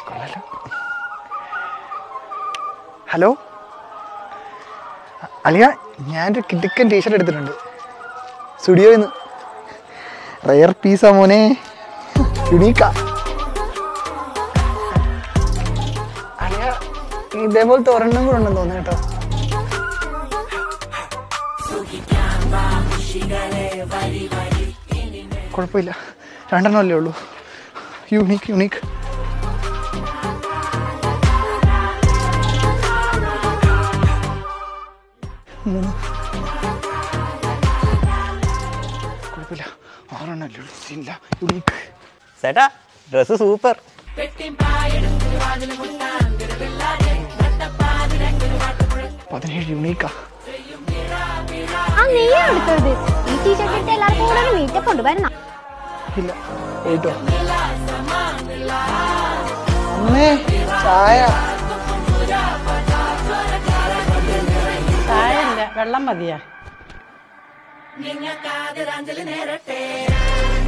കൊള്ളാലോ ഹലോ അളിയ ഞാനൊരു കിടുക്കൻ ടീഷർട്ട് എടുത്തിട്ടുണ്ട് സ്റ്റുഡിയോയിൽ നിന്ന് റയർ പീസാ മോനെ യുണീക്കാ അളിയ ഇതേപോലത്തെ ഒരെണ്ണം കൂടെ ഉണ്ടെന്ന് തോന്നുന്നു കേട്ടോ കുഴപ്പമില്ല രണ്ടെണ്ണമല്ലേ ഉള്ളൂ യുണീക്ക് യുണീക്ക് മൂന്ന് കുഴപ്പമില്ല ആറെണ്ണമല്ലേ ഉള്ളൂ ഇല്ല യുണീക്ക് ചേട്ടാ ഡ്രസ്സ് സൂപ്പർ പതിനേഴ് യുണീക്കാ ആ നീയാ എടുത്തത് ഈ ടീഷർട്ട് ഇട്ട് എല്ലാവർക്കും കൂടെ ഒരു മീറ്റപ്പ് ഉണ്ട് വരണം ഇല്ല പോയിട്ടോ അമ്മേ ചായ ചായ ഇല്ല വെള്ളം മതിയാ നിങ്ങൾക്കാതിരാഞ്ജലി നേരട്ടെ